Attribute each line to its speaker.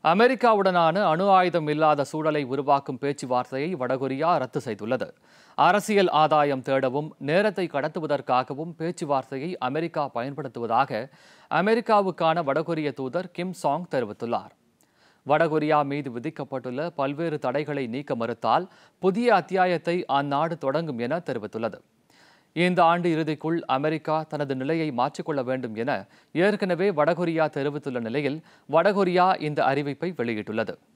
Speaker 1: அமெரிக்காவுடனான அணு ஆயுதம் இல்லாத சூழலை உருவாக்கும் பேச்சுவார்த்தையை வடகொரியா ரத்து செய்துள்ளது அரசியல் ஆதாயம் தேடவும் நேரத்தை கடத்துவதற்காகவும் பேச்சுவார்த்தையை அமெரிக்கா பயன்படுத்துவதாக அமெரிக்காவுக்கான வடகொரிய தூதர் கிம் சாங் தெரிவித்துள்ளார் வடகொரியா மீது விதிக்கப்பட்டுள்ள பல்வேறு தடைகளை நீக்க மறுத்தால் புதிய அத்தியாயத்தை அந்நாடு தொடங்கும் என தெரிவித்துள்ளது இந்த ஆண்டு இறுதிக்குள் அமெரிக்கா தனது நிலையை மாற்றிக்கொள்ள வேண்டும் என ஏற்கனவே வடகொரியா தெரிவித்துள்ள நிலையில் வடகொரியா இந்த அறிவிப்பை வெளியிட்டுள்ளது